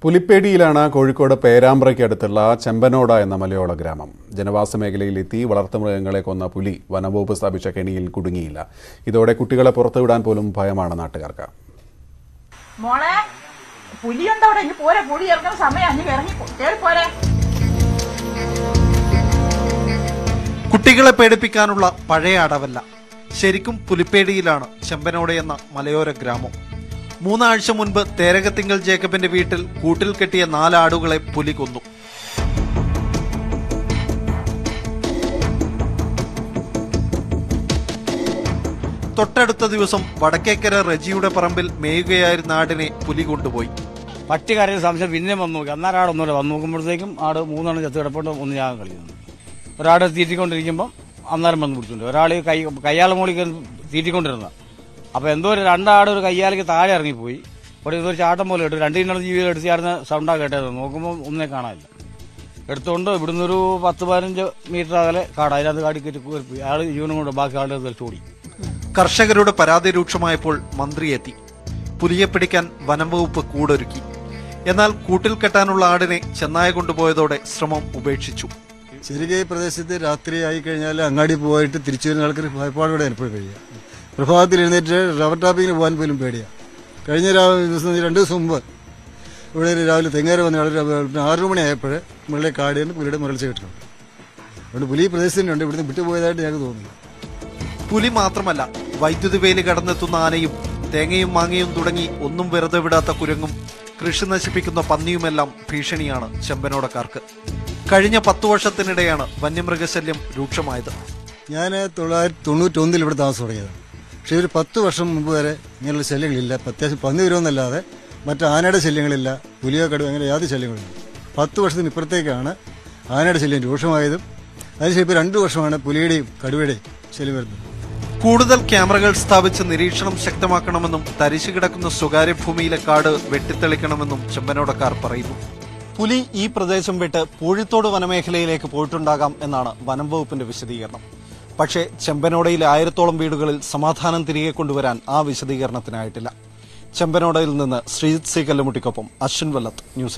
പുലിപ്പേടിയിലാണ് കോഴിക്കോട് പേരാമ്പ്രയ്ക്ക് അടുത്തുള്ള ചെമ്പനോട എന്ന മലയോള ഗ്രാമം ജനവാസ മേഖലയിലെത്തി വളർത്തുമൃഗങ്ങളെ കൊന്ന പുലി വനംവകുപ്പ് സ്ഥാപിച്ച കെണിയിൽ കുടുങ്ങിയില്ല ഇതോടെ കുട്ടികളെ പുറത്തുവിടാൻ പോലും ഭയമാണ് നാട്ടുകാർക്ക് മോളെ പുലിയുണ്ടോ അവിടെ ഇനി പോരെ പുലി ഇറങ്ങുന്ന സമയം ഇനി ഇറങ്ങി കേറി പോരെ കുട്ടികളെ പേടിപ്പിക്കാനുള്ള പഴയ അടവല്ല ശരിക്കും പുലിപ്പേടിയിലാണ് ചെമ്പനോട് എന്ന മലയോര ഗ്രാമം മൂന്നാഴ്ച മുൻപ് തേരകത്തിങ്കൽ ജേക്കബിന്റെ വീട്ടിൽ കൂട്ടിൽ കെട്ടിയ നാലാടുകളെ പുലി കൊന്നു തൊട്ടടുത്ത ദിവസം വടക്കേക്കര റജിയുടെ പറമ്പിൽ മേയുകയായിരുന്ന ആടിനെ പുലി കൊണ്ടുപോയി പട്ടി കരയുന്ന സംശയം പിന്നെ വന്നു നോക്കി അന്നേരം ആട് ഒന്നുമില്ല വന്നു നോക്കുമ്പോഴത്തേക്കും ആട് മൂന്നെണ്ണം ചത്ത് കിടപ്പുണ്ട് ഒന്ന് ഞാൻ കളിക്കുന്നു ഒരാട് തീറ്റിക്കൊണ്ടിരിക്കുമ്പം അന്നേരം വന്ന് പിടിച്ചിട്ടുണ്ട് ഒരാൾ കൈ കയ്യാള മോളിൽ കയറി തീറ്റിക്കൊണ്ടിരുന്ന അപ്പോൾ എന്തോ ഒരു രണ്ടാട് ഒരു കയ്യാലേക്ക് താഴെ ഇറങ്ങിപ്പോയി അവിടെ ഇതൊരു ചാട്ടം പോലെ ഇട്ടു രണ്ട് ഇന്നലെ ജീവികൾ എടുത്ത് ചേർന്ന് സൗണ്ടാണ് കേട്ടത് നോക്കുമ്പോൾ ഒന്നിനെ കാണാനില്ല എടുത്തുകൊണ്ട് ഇവിടുന്ന് ഒരു പത്ത് പതിനഞ്ച് മീറ്റർ അകലെ കാട് അതിനകത്ത് കാടി കയറ്റി കയറിപ്പോയി അയാൾ ജീവനും കൊണ്ട് ബാക്കി ആളുടെ തെളിച്ചോടി കർഷകരുടെ പരാതി രൂക്ഷമായപ്പോൾ മന്ത്രി എത്തി പുലിയെ പിടിക്കാൻ വനം വകുപ്പ് കൂടൊരുക്കി എന്നാൽ കൂട്ടിൽ കെട്ടാനുള്ള ആടിനെ ചെന്നായ കൊണ്ടുപോയതോടെ ശ്രമം ഉപേക്ഷിച്ചു ശരിക്കും ഈ പ്രദേശത്ത് രാത്രി ആയി കഴിഞ്ഞാൽ അങ്ങാടി പോയിട്ട് തിരിച്ചു വരുന്ന ആൾക്കാർ ഭയപ്പാടോടെ അനുഭവം കഴിയുക പ്രഭാതത്തിൽ എഴുന്നേറ്റ് റബ്ബർ ടാപ്പിങ്ങിന് പോകാൻ പോലും പേടിയാണ് കഴിഞ്ഞ രാവിലെ ദിവസം രണ്ട് ദിവസം മുമ്പ് ഇവിടെ ഒരു രാവിലെ തെങ്ങേര വന്ന വളരെ ആറു മണി ആയപ്പോൾ മുകളിലെ കാടിൽ നിന്ന് പുലിയുടെ മുരൾച്ച കിട്ടുന്നുണ്ട് അതുകൊണ്ട് പുലി ഈ പ്രദേശത്ത് തന്നെയുണ്ട് ഇവിടുന്ന് വിട്ടുപോയതായിട്ട് ഞങ്ങൾക്ക് തോന്നുന്നു പുലി മാത്രമല്ല വൈദ്യുതി വേലി കടന്നെത്തുന്ന ആനയും തേങ്ങയും മാങ്ങയും തുടങ്ങി ഒന്നും വെറുതെ വിടാത്ത കുരങ്ങും കൃഷി നശിപ്പിക്കുന്ന പന്നിയുമെല്ലാം ഭീഷണിയാണ് ചെമ്പനോടക്കാർക്ക് കഴിഞ്ഞ പത്തു വർഷത്തിനിടെയാണ് വന്യമൃഗശല്യം രൂക്ഷമായത് ഞാൻ തൊള്ളായിരത്തി തൊണ്ണൂറ്റൊന്നിൽ ഇവിടെ താമസം തുടങ്ങിയതാണ് പക്ഷേ ഒരു പത്ത് വർഷം മുമ്പ് വരെ ഇങ്ങനെയുള്ള ശല്യങ്ങളില്ല അത്യാവശ്യം പന്നി വരുമെന്നല്ലാതെ മറ്റ് ആനയുടെ ശല്യങ്ങളില്ല പുലിയോ കടുവ അങ്ങനെ യാതൊരു ശല്യങ്ങളില്ല പത്ത് വർഷത്തിന് ഇപ്പുറത്തേക്കാണ് ആനയുടെ ശല്യം രൂക്ഷമായതും അതിനുശേഷം ഇപ്പോൾ രണ്ട് വർഷമാണ് പുലിയുടെയും കടുവയുടെയും ശല്യം വരുന്നത് കൂടുതൽ ക്യാമറകൾ സ്ഥാപിച്ച് നിരീക്ഷണം ശക്തമാക്കണമെന്നും തരിശു കിടക്കുന്ന സ്വകാര്യ ഭൂമിയിലെ കാട് വെട്ടിത്തെളിക്കണമെന്നും ചെമ്പനോടക്കാർ പറയുന്നു പുലി ഈ പ്രദേശം വിട്ട് പൂഴിത്തോട് വനമേഖലയിലേക്ക് പോയിട്ടുണ്ടാകാം എന്നാണ് വനം വകുപ്പിന്റെ വിശദീകരണം പക്ഷേ ചെമ്പനോടയിലെ ആയിരത്തോളം വീടുകളിൽ സമാധാനം തിരികെ കൊണ്ടുവരാൻ ആ വിശദീകരണത്തിനായിട്ടില്ല ചെമ്പനോടയിൽ നിന്ന് ശ്രീജിത് സി കല്ലുമുട്ടിക്കൊപ്പം അശ്വിൻ വല്ലത്ത് ന്യൂസ്